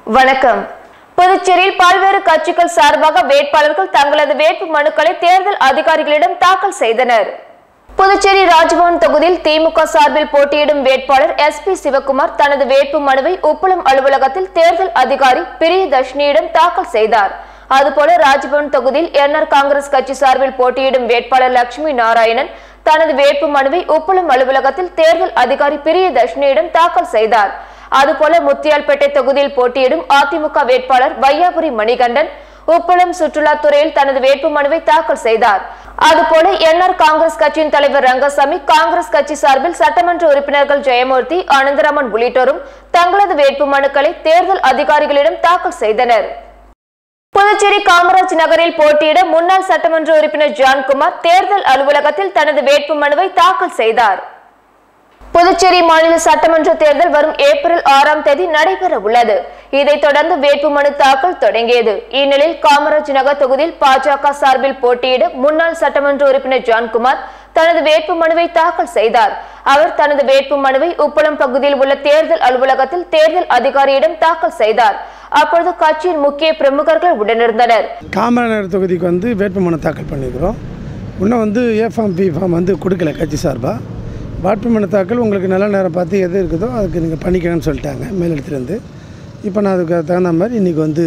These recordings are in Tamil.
வணக்கம் புதுச்சேரியில் பல்வேறு கட்சிகள் சார்பாக வேட்பாளர்கள் தங்களது வேட்பு மனுக்களை தேர்தல் அதிகாரிகளிடம் தாக்கல் செய்தனர் புதுச்சேரி ராஜ்பவன் தொகுதியில் திமுக சார்பில் போட்டியிடும் வேட்பாளர் எஸ் பி சிவகுமார் தனது வேட்பு மனுவை உப்பளம் அலுவலகத்தில் தேர்தல் அதிகாரி பிரியதர்ஷினியிடம் தாக்கல் செய்தார் அதுபோல ராஜ்பவன் தொகுதியில் என்ஆர் காங்கிரஸ் கட்சி சார்பில் போட்டியிடும் வேட்பாளர் லட்சுமி நாராயணன் தனது வேட்பு மனுவை உப்பளம் அலுவலகத்தில் தேர்தல் அதிகாரி பிரியதர்ஷினியிடம் தாக்கல் செய்தார் அதுபோல முத்தியால்பேட்டை தொகுதியில் போட்டியிடும் அதிமுக வேட்பாளர் வையாபுரி மணிகண்டன் உப்பளம் சுற்றுலாத்துறையில் தனது வேட்பு மனுவை தாக்கல் செய்தார் அதுபோல என்ஆர் காங்கிரஸ் கட்சியின் தலைவர் ரங்கசாமி காங்கிரஸ் கட்சி சார்பில் சட்டமன்ற உறுப்பினர்கள் ஜெயமூர்த்தி அனந்தராமன் உள்ளிட்டோரும் தங்களது வேட்பு மனுக்களை தேர்தல் அதிகாரிகளிடம் தாக்கல் செய்தனர் புதுச்சேரி காமராஜ் நகரில் போட்டியிட முன்னாள் சட்டமன்ற உறுப்பினர் ஜான்குமார் தேர்தல் அலுவலகத்தில் தனது வேட்பு மனுவை தாக்கல் செய்தார் புதுச்சேரி மாநில சட்டமன்ற தேர்தல் வரும் ஏப்ரல் ஆறாம் தேதி நடைபெற உள்ளது இதைத் தொடர்ந்து வேட்புமனு தாக்கல் தொடங்கியது இந்நிலையில் காமராஜ் நகர் தொகுதியில் பாஜக சார்பில் போட்டியிட முன்னாள் சட்டமன்ற உறுப்பினர் ஜான்குமார் தனது வேட்பு மனுவை தாக்கல் செய்தார் அவர் தனது வேட்பு மனுவை உப்பளம் பகுதியில் உள்ள தேர்தல் அலுவலகத்தில் தேர்தல் அதிகாரியிடம் தாக்கல் செய்தார் அப்பொழுது கட்சியின் முக்கிய பிரமுகர்கள் உடனிருந்தனர் காமராஜர் தொகுதிக்கு வந்து வேட்புமனு தாக்கல் பண்ணியிருக்கிறோம் இன்னும் வந்து ஏ ஃபார்ம் பி ஃபார்ம் வந்து கொடுக்கல கட்சி சார்பாக வேட்புமனு தாக்கல் உங்களுக்கு நல்ல நேரம் பார்த்து எது இருக்குதோ அதுக்கு நீங்கள் பண்ணிக்கணும்னு சொல்லிட்டாங்க மேலிடத்துலேருந்து இப்போ நான் அதுக்கு தகுந்த மாதிரி இன்றைக்கி வந்து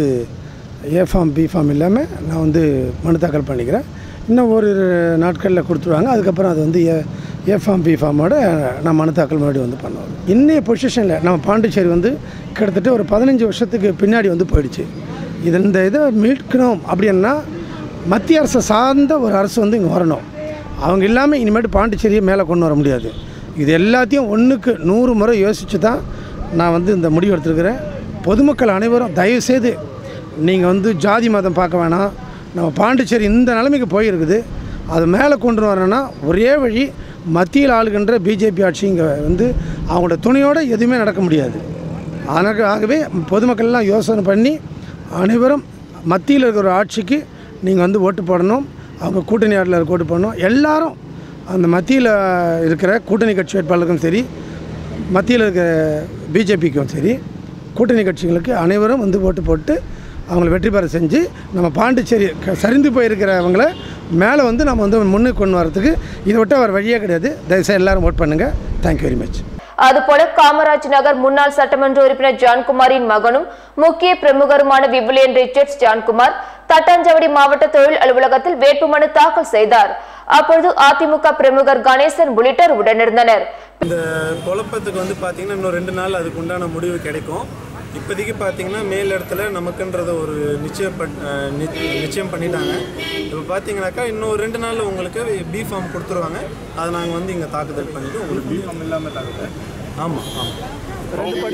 ஏ ஃபார்ம் பி ஃபார்ம் இல்லாமல் நான் வந்து மனு தாக்கல் பண்ணிக்கிறேன் இன்னும் ஒரு நாட்களில் கொடுத்துருவாங்க அதுக்கப்புறம் அது வந்து ஏ ஏ ஃபார்ம் பி ஃபார்மோட நான் மனு தாக்கல் மறுபடியும் வந்து பண்ணுவேன் இன்னைய பொசிஷனில் நம்ம பாண்டிச்சேரி வந்து கிட்டத்தட்ட ஒரு பதினஞ்சு வருஷத்துக்கு பின்னாடி வந்து போயிடுச்சு இது இந்த இதை மீட்கணும் அப்படின்னா மத்திய அரசை சார்ந்த ஒரு அரசு வந்து இங்கே வரணும் அவங்க இல்லாமல் இனிமேட்டு பாண்டிச்சேரியை மேலே கொண்டு வர முடியாது இது எல்லாத்தையும் ஒன்றுக்கு நூறு முறை யோசித்து தான் நான் வந்து இந்த முடிவு எடுத்திருக்கிறேன் பொதுமக்கள் அனைவரும் தயவுசெய்து நீங்கள் வந்து ஜாதி மதம் பார்க்க வேணாம் நம்ம பாண்டிச்சேரி இந்த நிலைமைக்கு போயிருக்குது அது மேலே கொண்டு வரணும்னா ஒரே வழி மத்தியில் ஆளுகின்ற பிஜேபி ஆட்சி இங்கே வந்து அவங்களோட துணையோடு எதுவுமே நடக்க முடியாது அதற்கு ஆகவே பொதுமக்கள்லாம் யோசனை பண்ணி அனைவரும் மத்தியில் இருக்கிற ஒரு ஆட்சிக்கு நீங்கள் வந்து ஓட்டு போடணும் அவங்க கூட்டணி ஆட்டில் ஓட்டு போடணும் எல்லாரும் அந்த மத்தியில் இருக்கிற கூட்டணி கட்சி வேட்பாளருக்கும் சரி மத்தியில் இருக்கிற பிஜேபிக்கும் சரி கூட்டணி கட்சிகளுக்கு அனைவரும் வந்து ஓட்டு போட்டு அவங்கள வெற்றி பெற செஞ்சு நம்ம பாண்டிச்சேரி க- சரிந்து போயிருக்கிறவங்கள மேலே வந்து நம்ம வந்து முன்னுக்கு கொண்டு வரதுக்கு இதை விட்டு அவர் வழியே கிடையாது தயவுசெய்து எல்லாரும் ஓட் பண்ணுங்கள் தேங்க்யூ வெரி மச் அதுபோல காமராஜ் நகர் முன்னாள் சட்டமன்ற உறுப்பினர் ஜான்குமாரின் மகனும் முக்கிய பிரமுகருமான விவிலியன் ரிச்சர்ட்ஸ் ஜான்குமார் தட்டாஞ்சாவடி மாவட்ட தொழில் அலுவலகத்தில் வேட்புமனு தாக்கல் செய்தார் அப்பொழுது அதிமுக பிரமுகர் கணேசன் உள்ளிட்டோர் உடனிருந்தனர் இந்த குழப்பத்துக்கு வந்து பார்த்தீங்கன்னா இன்னும் ரெண்டு நாள் அதுக்கு உண்டான முடிவு கிடைக்கும் இப்போதைக்கு பார்த்தீங்கன்னா மேல் இடத்துல நமக்குன்றத ஒரு நிச்சயம் பண் அஹ் நி- நிச்சயம் பண்ணிட்டாங்க இப்போ பார்த்தீங்கன்னாக்கா இன்னும் ரெண்டு நாள் உங்களுக்கு பி ஃபார்ம் கொடுத்துருவாங்க அதை நாங்கள் வந்து இங்கே தாக்குதல் பண்ணிட்டு உங்களுக்கு பி ஃபார்ம் இல்லாமல் தாக்குதல் ஆமாம் ஆமாம்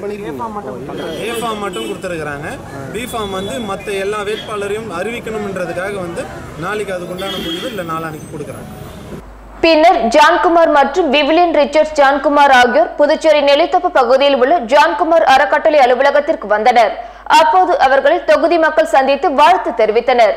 ஏ ஃபார்ம் மட்டும் கொடுத்துருக்குறாங்க பி ஃபார்ம் வந்து மற்ற எல்லா வேட்பாளரையும் அறிவிக்கணுன்றதுக்காக வந்து நாளைக்கு அதுக்கு உண்டான முடிவு இல்லை நாளானைக்கு கொடுக்குறாங்க பின்னர் ஜான்குமார் மற்றும் விவிலியன் ரிச்சர்ட்ஸ் ஜான்குமார் ஆகியோர் புதுச்சேரி நெல்லித்தோப்பு பகுதியில் உள்ள ஜான்குமார் அறக்கட்டளை அலுவலகத்திற்கு வந்தனர் அப்போது அவர்களை தொகுதி மக்கள் சந்தித்து வாழ்த்து தெரிவித்தனர்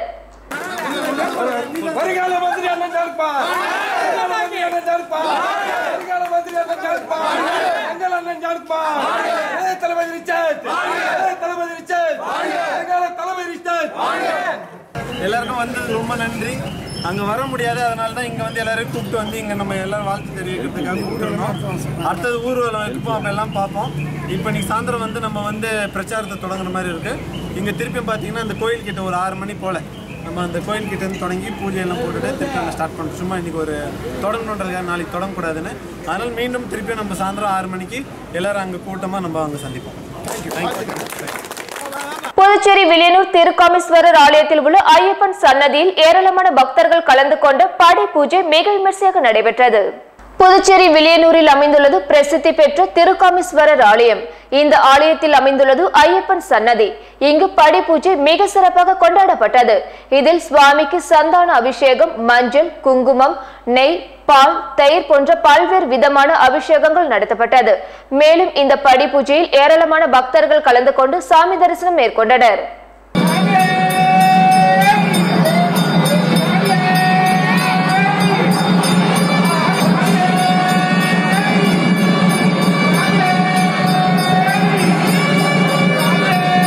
வருகால மந்திரி அண்ணன் ஜால்பா வருகால மந்திரி அண்ணன் ஜால்பா வருகால மந்திரி அண்ணன் ஜால்பா எங்கள் அண்ணன் ஜால்பா ஏ தளபதி ரிச்சர்ட் ஏ தளபதி ரிச்சர்ட் வருகால தளபதி ரிச்சர்ட் எல்லாருக்கும் வந்தது ரொம்ப நன்றி அங்கே வர முடியாது அதனால தான் இங்கே வந்து எல்லாரையும் கூப்பிட்டு வந்து இங்கே நம்ம எல்லாரும் வாழ்த்து தெரிவிக்கிறதுக்காக கூப்பிட்டுருந்தோம் அடுத்தது ஊர்வலம் இருப்போம் அப்ப எல்லாம் பார்ப்போம் இப்போ இன்னைக்கு சாயந்தரம் வந்து நம்ம வந்து பிரச்சாரத்தை தொடங்குற மாதிரி இருக்குது இங்கே திருப்பி பார்த்தீங்கன்னா அந்த கோயில் கிட்ட ஒரு ஆறு மணி போல் நம்ம அந்த கோயில் கிட்ட இருந்து தொடங்கி பூஜை எல்லாம் போட்டுட்டு திருப்பி நம்ம ஸ்டார்ட் பண்ணுறோம் சும்மா இன்னைக்கு ஒரு தொடங்கணுன்றதுக்காக நாளைக்கு தொடங்கக்கூடாதுன்னு அதனால் மீண்டும் திருப்பி நம்ம சாயந்தரம் ஆறு மணிக்கு எல்லாரும் அங்கே கூட்டமாக நம்ம அங்கே சந்திப்போம் தேங்க்யூ தேங்க்யூ புதுச்சேரி வில்லியனூர் திருக்காமேஸ்வரர் ஆலயத்தில் உள்ள ஐயப்பன் சன்னதியில் ஏராளமான பக்தர்கள் கலந்து கொண்ட படை பூஜை மிக விமர்சையாக நடைபெற்றது புதுச்சேரி வில்லியனூரில் அமைந்துள்ளது பிரசித்தி பெற்ற திருக்காமேஸ்வரர் ஆலயம் இந்த ஆலயத்தில் அமைந்துள்ளது ஐயப்பன் சன்னதி இங்கு படி பூஜை மிக சிறப்பாக கொண்டாடப்பட்டது இதில் சுவாமிக்கு சந்தான அபிஷேகம் மஞ்சள் குங்குமம் நெய் பால் தயிர் போன்ற பல்வேறு விதமான அபிஷேகங்கள் நடத்தப்பட்டது மேலும் இந்த படி பூஜையில் ஏராளமான பக்தர்கள் கலந்து கொண்டு சாமி தரிசனம் மேற்கொண்டனர் ஏ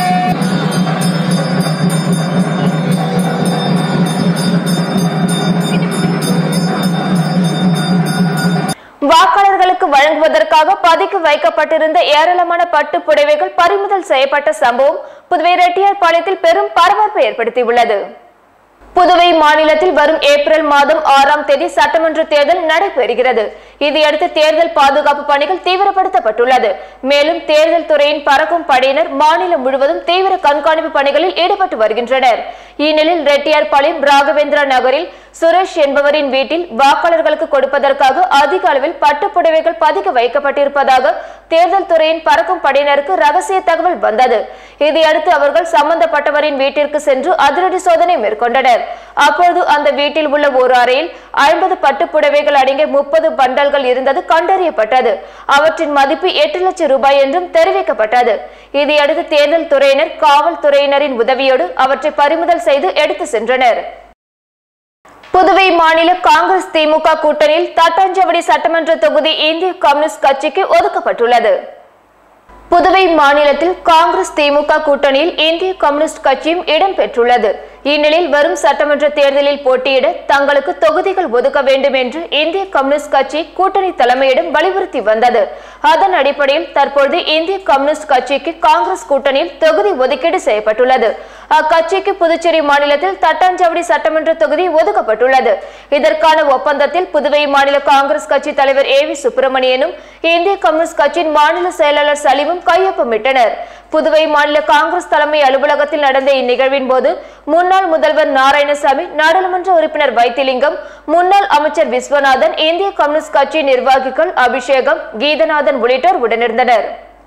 வழங்குவதற்காக பதுக்கி வைக்கப்பட்டிருந்த ஏராளமான பட்டு புடவைகள் பறிமுதல் செய்யப்பட்ட சம்பவம் புதுவை ரெட்டியார்பாளையத்தில் பெரும் பரபரப்பை ஏற்படுத்தியுள்ளது புதுவை மாநிலத்தில் வரும் ஏப்ரல் மாதம் ஆறாம் தேதி சட்டமன்ற தேர்தல் நடைபெறுகிறது இதையடுத்து தேர்தல் பாதுகாப்பு பணிகள் தீவிரப்படுத்தப்பட்டுள்ளது மேலும் தேர்தல் துறையின் பறக்கும் படையினர் மாநிலம் முழுவதும் தீவிர கண்காணிப்பு பணிகளில் ஈடுபட்டு வருகின்றனர் இந்நிலையில் ரெட்டியார்பாளையம் ராகவேந்திரா நகரில் சுரேஷ் என்பவரின் வீட்டில் வாக்காளர்களுக்கு கொடுப்பதற்காக அதிக அளவில் பட்டுப் புடவைகள் பதுக்கி வைக்கப்பட்டிருப்பதாக தேர்தல் துறையின் பறக்கும் படையினருக்கு ரகசிய தகவல் வந்தது இதையடுத்து அவர்கள் சம்பந்தப்பட்டவரின் வீட்டிற்கு சென்று அதிரடி சோதனை மேற்கொண்டனர் அப்போது அந்த வீட்டில் உள்ள ஒரு அறையில் ஐம்பது பட்டுப் புடவைகள் அடங்கிய முப்பது பண்டல்கள் இருந்தது கண்டறியப்பட்டது அவற்றின் மதிப்பு எட்டு லட்சம் ரூபாய் என்றும் தெரிவிக்கப்பட்டது இதையடுத்து தேர்தல் துறையினர் காவல்துறையினரின் உதவியோடு அவற்றை பறிமுதல் செய்து எடுத்து சென்றனர் புதுவை மாநில காங்கிரஸ் திமுக கூட்டணியில் தட்டாஞ்சாவடி சட்டமன்ற தொகுதி இந்திய கம்யூனிஸ்ட் கட்சிக்கு ஒதுக்கப்பட்டுள்ளது புதுவை மாநிலத்தில் காங்கிரஸ் திமுக கூட்டணியில் இந்திய கம்யூனிஸ்ட் கட்சியும் இடம்பெற்றுள்ளது இந்நிலையில் வரும் சட்டமன்ற தேர்தலில் போட்டியிட தங்களுக்கு தொகுதிகள் ஒதுக்க வேண்டும் என்று இந்திய கம்யூனிஸ்ட் கட்சி கூட்டணி தலைமையிடம் வலியுறுத்தி வந்தது அதன் அடிப்படையில் தற்பொழுது இந்திய கம்யூனிஸ்ட் கட்சிக்கு காங்கிரஸ் கூட்டணியில் தொகுதி ஒதுக்கீடு செய்யப்பட்டுள்ளது அக்கட்சிக்கு புதுச்சேரி மாநிலத்தில் தட்டாஞ்சாவடி சட்டமன்ற தொகுதி ஒதுக்கப்பட்டுள்ளது இதற்கான ஒப்பந்தத்தில் புதுவை மாநில காங்கிரஸ் கட்சி தலைவர் ஏ வி சுப்பிரமணியனும் இந்திய கம்யூனிஸ்ட் கட்சியின் மாநில செயலாளர் சலீமும் கையொப்பமிட்டனர் புதுவை மாநில காங்கிரஸ் தலைமை அலுவலகத்தில் நடந்த இந்நிகழ்வின் போது முன்னாள் முதல்வர் நாராயணசாமி நாடாளுமன்ற உறுப்பினர் வைத்திலிங்கம் முன்னாள் அமைச்சர் விஸ்வநாதன் இந்திய கம்யூனிஸ்ட் கட்சி நிர்வாகிகள் அபிஷேகம் கீதநாதன் உள்ளிட்டோர் உடனிருந்தனர்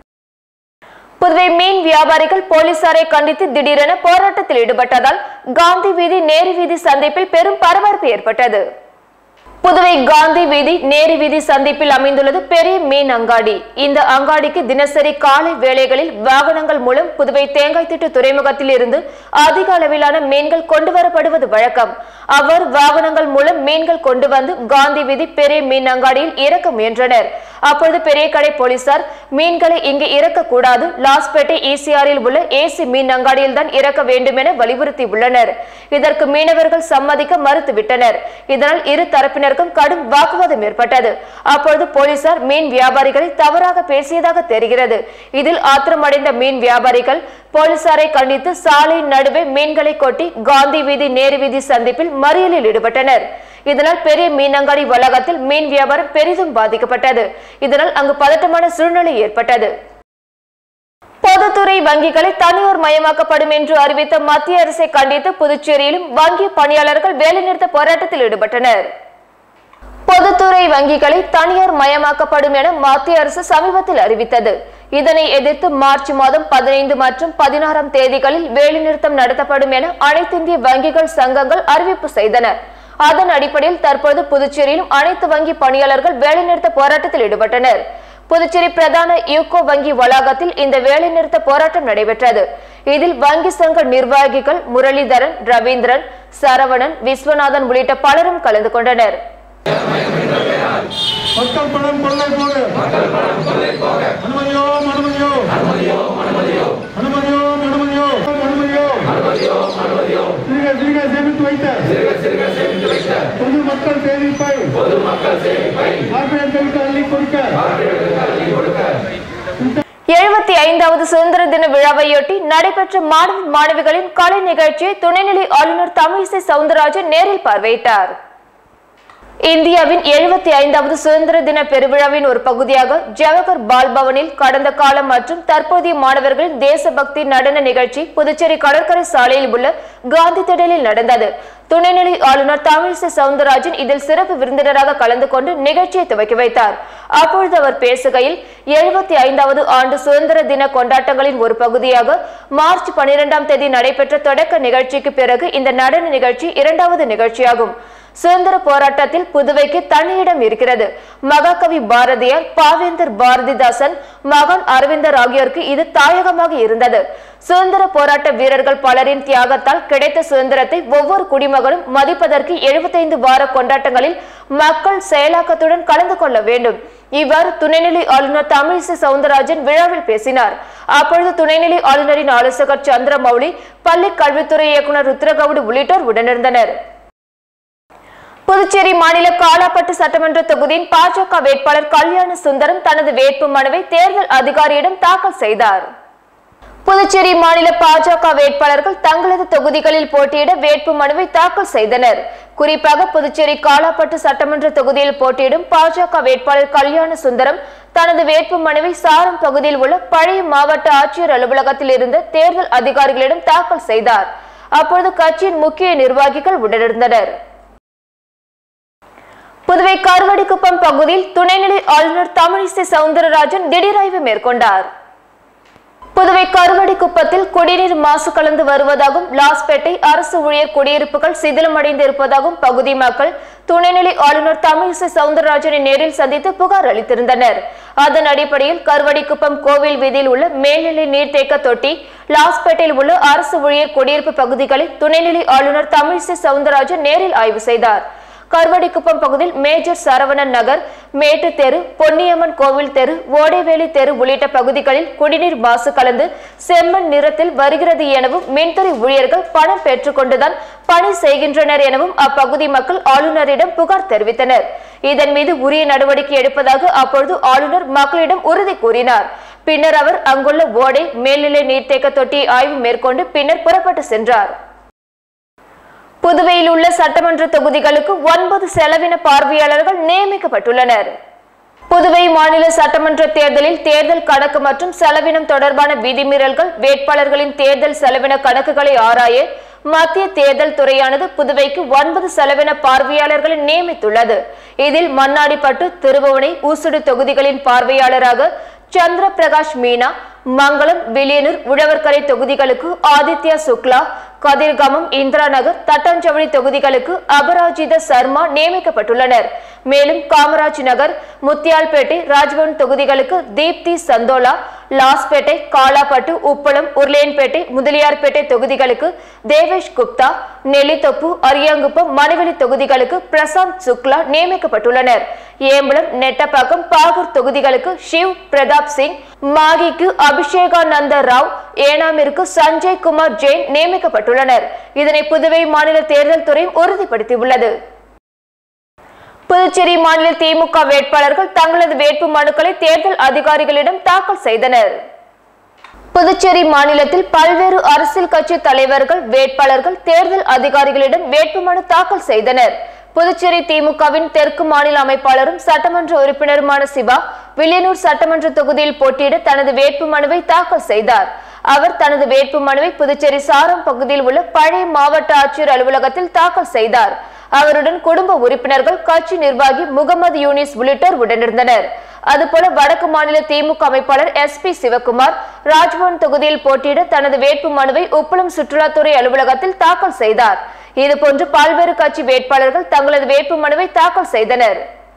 புதுவை மீன் வியாபாரிகள் போலீசாரை கண்டித்து திடீரென போராட்டத்தில் ஈடுபட்டதால் காந்தி வீதி நேரு வீதி சந்திப்பில் பெரும் பரபரப்பு ஏற்பட்டது புதுவை காந்தி வீதி நேரு வீதி சந்திப்பில் அமைந்துள்ளது பெரிய மீன் அங்காடி இந்த அங்காடிக்கு தினசரி காலை வேளைகளில் வாகனங்கள் மூலம் புதுவை தேங்காய் திட்டு துறைமுகத்தில் இருந்து அதிக அளவிலான மீன்கள் கொண்டு வரப்படுவது வழக்கம் அவர் வாகனங்கள் மூலம் மீன்கள் கொண்டு வந்து காந்தி வீதி பெரிய மீன் அங்காடியில் இறக்க முயன்றனர் அப்பொழுது பெரிய கடை போலீசார் மீன்களை இங்கு இறக்கக்கூடாது லாஸ்பேட்டை ஈசிஆரில் உள்ள ஏசி மீன் அங்காடியில் தான் இறக்க வேண்டும் என வலியுறுத்தி உள்ளனர் இதற்கு மீனவர்கள் சம்மதிக்க மறுத்துவிட்டனர் இதனால் இரு தரப்பினருக்கும் கடும் வாக்குவாதம் ஏற்பட்டது அப்பொழுது போலீசார் மீன் வியாபாரிகளை தவறாக பேசியதாக தெரிகிறது இதில் ஆத்திரமடைந்த மீன் வியாபாரிகள் போலீசாரை கண்டித்து சாலையின் நடுவே மீன்களை கொட்டி காந்தி வீதி நேரு வீதி சந்திப்பில் மறியலில் ஈடுபட்டனர் இதனால் பெரிய மீனங்காடி வளாகத்தில் மீன் வியாபாரம் பெரிதும் பாதிக்கப்பட்டது இதனால் அங்கு பதட்டமான சூழ்நிலை ஏற்பட்டது பொதுத்துறை வங்கிகளை தனியார் மயமாக்கப்படும் என்று அறிவித்த மத்திய அரசை கண்டித்து புதுச்சேரியிலும் வங்கி பணியாளர்கள் வேலைநிறுத்த போராட்டத்தில் ஈடுபட்டனர் பொதுத்துறை வங்கிகளை தனியார் மயமாக்கப்படும் என மத்திய அரசு சமீபத்தில் அறிவித்தது இதனை எதிர்த்து மார்ச் மாதம் பதினைந்து மற்றும் பதினாறாம் தேதிகளில் வேலைநிறுத்தம் நடத்தப்படும் என அனைத்திந்திய வங்கிகள் சங்கங்கள் அறிவிப்பு செய்தன அதன் அடிப்படையில் தற்போது புதுச்சேரியிலும் அனைத்து வங்கி பணியாளர்கள் வேலைநிறுத்த போராட்டத்தில் ஈடுபட்டனர் புதுச்சேரி பிரதான யூகோ வங்கி வளாகத்தில் இந்த வேலைநிறுத்த போராட்டம் நடைபெற்றது இதில் வங்கி சங்க நிர்வாகிகள் முரளிதரன் ரவீந்திரன் சரவணன் விஸ்வநாதன் உள்ளிட்ட பலரும் கலந்து கொண்டனர் மக்கள் பணம் கொள்ளை போக அனுமதியோ அனுமதியோ அனுமதியோ அனுமதியோ அனுமதியோ சிறுக சிறுக சேமித்து வைத்த பொது மக்கள் சேமிப்பை கார்பரேட்டுகளுக்கு அள்ளி கொடுக்க எழுபத்தி ஐந்தாவது சுதந்திர தின விழாவையொட்டி நடைபெற்ற மாணவ மாணவிகளின் கலை நிகழ்ச்சியை துணைநிலை ஆளுநர் தமிழிசை சவுந்தரராஜன் நேரில் பார்வையிட்டார் இந்தியாவின் எழுபத்தி ஐந்தாவது சுதந்திர தின பெருவிழாவின் ஒரு பகுதியாக ஜவஹர் பால் பவனில் கடந்த காலம் மற்றும் தற்போதைய மாணவர்களின் தேசபக்தி நடன நிகழ்ச்சி புதுச்சேரி கடற்கரை சாலையில் உள்ள காந்தி திடலில் நடந்தது துணைநிலை ஆளுநர் தமிழிசை சவுந்தரராஜன் இதில் சிறப்பு விருந்தினராக கலந்து கொண்டு நிகழ்ச்சியை துவக்கி வைத்தார் அப்பொழுது அவர் பேசுகையில் எழுபத்தி ஐந்தாவது ஆண்டு சுதந்திர தின கொண்டாட்டங்களின் ஒரு பகுதியாக மார்ச் பனிரெண்டாம் தேதி நடைபெற்ற தொடக்க நிகழ்ச்சிக்கு பிறகு இந்த நடன நிகழ்ச்சி இரண்டாவது நிகழ்ச்சியாகும் சுதந்திர போராட்டத்தில் புதுவைக்கு தனி இடம் இருக்கிறது மகாகவி பாரதியார் பாவேந்தர் பாரதிதாசன் மகன் அரவிந்தர் ஆகியோருக்கு இது தாயகமாக இருந்தது சுதந்திர போராட்ட வீரர்கள் பலரின் தியாகத்தால் கிடைத்த சுதந்திரத்தை ஒவ்வொரு குடிமகனும் மதிப்பதற்கு எழுபத்தைந்து வார கொண்டாட்டங்களில் மக்கள் செயலாக்கத்துடன் கலந்து கொள்ள வேண்டும் இவ்வாறு துணைநிலை ஆளுநர் தமிழிசை சவுந்தரராஜன் விழாவில் பேசினார் அப்பொழுது துணைநிலை ஆளுநரின் ஆலோசகர் சந்திரமௌலி பள்ளி கல்வித்துறை இயக்குநர் ருத்ரகவுடு உள்ளிட்டோர் உடனிருந்தனர் புதுச்சேரி மாநில காலாப்பட்டு சட்டமன்ற தொகுதியின் பாஜக வேட்பாளர் கல்யாண சுந்தரம் தனது வேட்பு மனுவை தேர்தல் அதிகாரியிடம் தாக்கல் செய்தார் புதுச்சேரி மாநில பாஜக வேட்பாளர்கள் தங்களது தொகுதிகளில் போட்டியிட வேட்பு மனுவை தாக்கல் செய்தனர் குறிப்பாக புதுச்சேரி காலாப்பட்டு சட்டமன்ற தொகுதியில் போட்டியிடும் பாஜக வேட்பாளர் கல்யாண சுந்தரம் தனது வேட்பு மனுவை சாரம் பகுதியில் உள்ள பழைய மாவட்ட ஆட்சியர் அலுவலகத்தில் இருந்த தேர்தல் அதிகாரிகளிடம் தாக்கல் செய்தார் அப்பொழுது கட்சியின் முக்கிய நிர்வாகிகள் உடனிருந்தனர் புதுவை கருவடிக்குப்பம் பகுதியில் துணைநிலை ஆளுநர் தமிழிசை சவுந்தரராஜன் திடீர் ஆய்வு மேற்கொண்டார் புதுவை கருவடிக்குப்பத்தில் குடிநீர் மாசு கலந்து வருவதாகவும் லாஸ்பேட்டை அரசு ஊழியர் குடியிருப்புகள் சிதிலமடைந்து இருப்பதாகவும் பகுதி மக்கள் துணைநிலை ஆளுநர் தமிழிசை சவுந்தரராஜனை நேரில் சந்தித்து புகார் அளித்திருந்தனர் அதன் அடிப்படையில் கருவடிக்குப்பம் கோவில் வீதியில் உள்ள மேல்நிலை நீர்த்தேக்க தொட்டி லாஸ்பேட்டையில் உள்ள அரசு ஊழியர் குடியிருப்பு பகுதிகளை துணைநிலை ஆளுநர் தமிழிசை சவுந்தரராஜன் நேரில் ஆய்வு செய்தார் கருவடிக்குப்பம் பகுதியில் மேஜர் சரவணன் நகர் மேட்டு தெரு பொன்னியம்மன் கோவில் தெரு ஓடைவேலி தெரு உள்ளிட்ட பகுதிகளில் குடிநீர் மாசு கலந்து செம்மண் நிறத்தில் வருகிறது எனவும் மின்துறை ஊழியர்கள் பணம் பெற்றுக்கொண்டுதான் பணி செய்கின்றனர் எனவும் அப்பகுதி மக்கள் ஆளுநரிடம் புகார் தெரிவித்தனர் இதன் மீது உரிய நடவடிக்கை எடுப்பதாக அப்பொழுது ஆளுநர் மக்களிடம் உறுதி கூறினார் பின்னர் அவர் அங்குள்ள ஓடை மேல்நிலை நீர்த்தேக்க தொட்டியை ஆய்வு மேற்கொண்டு பின்னர் புறப்பட்டு சென்றார் புதுவையில் உள்ள சட்டமன்ற தொகுதிகளுக்கு ஒன்பது செலவின பார்வையாளர்கள் நியமிக்கப்பட்டுள்ளனர் புதுவை மாநில சட்டமன்ற தேர்தலில் தேர்தல் கணக்கு மற்றும் செலவினம் தொடர்பான விதிமீறல்கள் வேட்பாளர்களின் தேர்தல் செலவின கணக்குகளை ஆராய மத்திய தேர்தல் துறையானது புதுவைக்கு ஒன்பது செலவின பார்வையாளர்களை நியமித்துள்ளது இதில் மண்ணாடிப்பட்டு திருபுவனை ஊசுடு தொகுதிகளின் பார்வையாளராக சந்திர பிரகாஷ் மீனா மங்களம் வில்லியனூர் உழவர்கரை தொகுதிகளுக்கு ஆதித்யா சுக்லா கதிர்காமம் இந்திரா நகர் தட்டாஞ்சவடி தொகுதிகளுக்கு அபராஜித சர்மா நியமிக்கப்பட்டுள்ளனர் மேலும் காமராஜ் நகர் முத்தியால்பேட்டை ராஜ்பவன் தொகுதிகளுக்கு தீப்தி சந்தோலா லாஸ்பேட்டை காலாப்பட்டு உப்பளம் உருளையன்பேட்டை முதலியார்பேட்டை தொகுதிகளுக்கு தேவேஷ் குப்தா நெல்லித்தொப்பு அரியாங்குப்பம் மணிவெளி தொகுதிகளுக்கு பிரசாந்த் சுக்லா நியமிக்கப்பட்டுள்ளனர் ஏம்பலம் நெட்டப்பாக்கம் பாகூர் தொகுதிகளுக்கு ஷிவ் பிரதாப் சிங் மாகிக்கு அபிஷேகானந்த ராவ் ஏனாமிற்கு சஞ்சய் குமார் ஜெயின் நியமிக்கப்பட்டுள்ளனர் இதனை புதுவை மாநில தேர்தல் துறை உறுதிப்படுத்தியுள்ளது புதுச்சேரி மாநில திமுக வேட்பாளர்கள் தங்களது வேட்பு மனுக்களை தேர்தல் அதிகாரிகளிடம் தாக்கல் செய்தனர் புதுச்சேரி மாநிலத்தில் பல்வேறு அரசியல் கட்சி தலைவர்கள் வேட்பாளர்கள் தேர்தல் அதிகாரிகளிடம் வேட்புமனு தாக்கல் செய்தனர் புதுச்சேரி திமுகவின் தெற்கு மாநில அமைப்பாளரும் சட்டமன்ற உறுப்பினருமான சிவா வில்லியனூர் சட்டமன்ற தொகுதியில் போட்டியிட தனது வேட்பு மனுவை தாக்கல் செய்தார் அவர் தனது வேட்பு மனுவை புதுச்சேரி சாரம் பகுதியில் உள்ள பழைய மாவட்ட ஆட்சியர் அலுவலகத்தில் தாக்கல் செய்தார் அவருடன் குடும்ப உறுப்பினர்கள் கட்சி நிர்வாகி முகமது யூனிஸ் உள்ளிட்டோர் உடனிருந்தனர் அதுபோல வடக்கு மாநில திமுக அமைப்பாளர் எஸ் பி சிவகுமார் ராஜ்பவன் தொகுதியில் போட்டியிட தனது வேட்பு மனுவை உப்பளம் சுற்றுலாத்துறை அலுவலகத்தில் தாக்கல் செய்தார் இதுபோன்று பல்வேறு கட்சி வேட்பாளர்கள் தங்களது வேட்பு மனுவை தாக்கல் செய்தனர்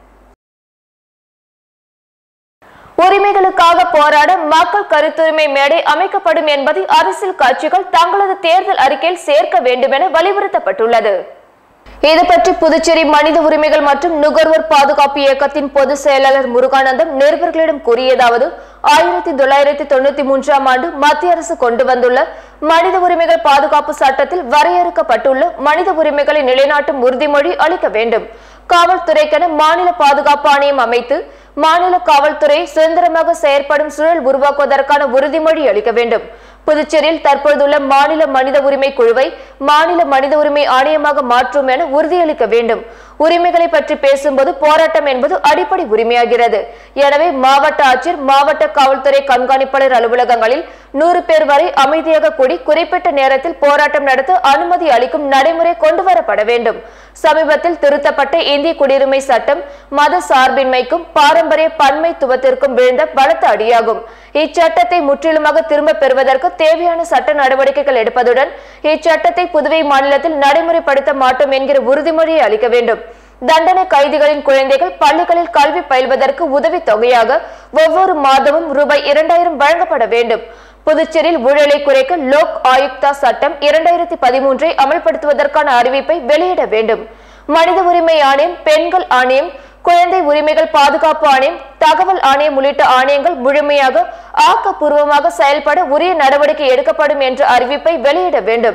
உரிமைகளுக்காக போராட மக்கள் கருத்துரிமை மேடை அமைக்கப்படும் என்பதை அரசியல் கட்சிகள் தங்களது தேர்தல் அறிக்கையில் சேர்க்க வேண்டும் என வலியுறுத்தப்பட்டுள்ளது இது பற்றி புதுச்சேரி மனித உரிமைகள் மற்றும் நுகர்வோர் பாதுகாப்பு இயக்கத்தின் பொதுச் செயலாளர் முருகானந்தம் நிருபர்களிடம் கூறியதாவது ஆயிரத்தி தொள்ளாயிரத்தி தொண்ணூத்தி மூன்றாம் ஆண்டு மத்திய அரசு கொண்டு வந்துள்ள மனித உரிமைகள் பாதுகாப்பு சட்டத்தில் வரையறுக்கப்பட்டுள்ள மனித உரிமைகளை நிலைநாட்டும் உறுதிமொழி அளிக்க வேண்டும் காவல்துறைக்கென மாநில பாதுகாப்பு ஆணையம் அமைத்து மாநில காவல்துறை சுதந்திரமாக செயற்படும் சூழல் உருவாக்குவதற்கான உறுதிமொழி அளிக்க வேண்டும் புதுச்சேரியில் தற்பொழுதுள்ள மாநில மனித உரிமை குழுவை மாநில மனித உரிமை ஆணையமாக மாற்றும் என உறுதியளிக்க வேண்டும் உரிமைகளை பற்றி பேசும்போது போராட்டம் என்பது அடிப்படை உரிமையாகிறது எனவே மாவட்ட ஆட்சியர் மாவட்ட காவல்துறை கண்காணிப்பாளர் அலுவலகங்களில் நூறு பேர் வரை அமைதியாக கூடி குறிப்பிட்ட நேரத்தில் போராட்டம் நடத்த அனுமதி அளிக்கும் நடைமுறை கொண்டு வரப்பட வேண்டும் சமீபத்தில் திருத்தப்பட்ட இந்திய குடியுரிமை சட்டம் மத சார்பின்மைக்கும் பாரம்பரிய பன்மைத்துவத்திற்கும் விழுந்த பலத்த அடியாகும் இச்சட்டத்தை முற்றிலுமாக திரும்ப பெறுவதற்கு தேவையான சட்ட நடவடிக்கைகள் எடுப்பதுடன் இச்சட்டத்தை புதுவை மாநிலத்தில் நடைமுறைப்படுத்த மாட்டோம் என்கிற உறுதிமொழியை அளிக்க வேண்டும் தண்டனை கைதிகளின் குழந்தைகள் பள்ளிகளில் கல்வி பயில்வதற்கு உதவி தொகையாக ஒவ்வொரு மாதமும் ரூபாய் இரண்டாயிரம் வழங்கப்பட வேண்டும் புதுச்சேரியில் ஊழலை குறைக்க லோக் ஆயுக்தா சட்டம் இரண்டாயிரத்தி பதிமூன்றை அமல்படுத்துவதற்கான அறிவிப்பை வெளியிட வேண்டும் மனித உரிமை ஆணையம் பெண்கள் ஆணையம் குழந்தை உரிமைகள் பாதுகாப்பு ஆணையம் தகவல் ஆணையம் உள்ளிட்ட ஆணையங்கள் முழுமையாக ஆக்கப்பூர்வமாக செயல்பட உரிய நடவடிக்கை எடுக்கப்படும் என்ற அறிவிப்பை வெளியிட வேண்டும்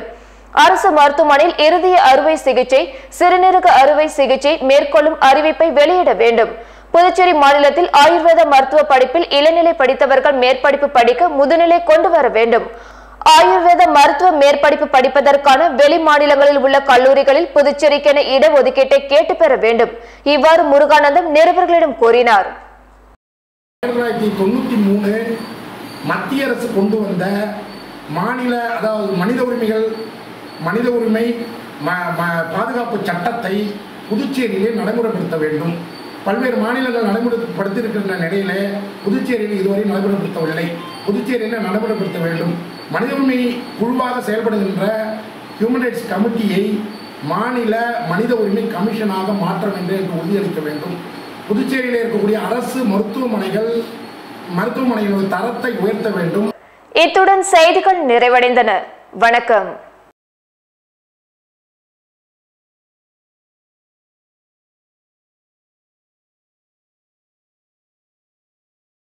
அரசு மருத்துவமனையில் இருதய அறுவை சிகிச்சை சிறுநீரக அறுவை சிகிச்சை மேற்கொள்ளும் அறிவிப்பை வெளியிட வேண்டும் புதுச்சேரி மாநிலத்தில் ஆயுர்வேத மருத்துவ படிப்பில் இளநிலை படித்தவர்கள் மேற்படிப்பு படிக்க முதுநிலை கொண்டு வர வேண்டும் ஆயுர்வேத மருத்துவ மேற்படிப்பு படிப்பதற்கான வெளி மாநிலங்களில் உள்ள கல்லூரிகளில் புதுச்சேரிக்கென இடஒதுக்கீட்டை கேட்டு பெற வேண்டும் இவ்வாறு முருகானந்தம் நிருபர்களிடம் கூறினார் ஆயிரத்தி தொள்ளாயிரத்தி தொண்ணூற்றி மூணு மத்திய அரசு கொண்டு வந்த மாநில அதாவது மனித உரிமைகள் மனித உரிமை ம ம- பாதுகாப்பு சட்டத்தை புதுச்சேரியிலே நடைமுறைப்படுத்த வேண்டும் பல்வேறு மாநிலங்கள் நடைமுறைப்படுத்தியிருக்கின்ற நிலையிலே புதுச்சேரியில் இதுவரை நடைமுறைப்படுத்தவில்லை புதுச்சேரியில் நடைமுறைப்படுத்த வேண்டும் மனித உரிமை குழுவாக செயல்படுகின்ற ஹியூமன் ரைட்ஸ் கமிட்டியை மாநில மனித உரிமை கமிஷனாக மாற்ற வேண்டும் என்று உறுதியளிக்க வேண்டும் புதுச்சேரியில் இருக்கக்கூடிய அரசு மருத்துவமனைகள் மருத்துவமனைகளின் தரத்தை உயர்த்த வேண்டும் இத்துடன் செய்திகள் நிறைவடைந்தன வணக்கம்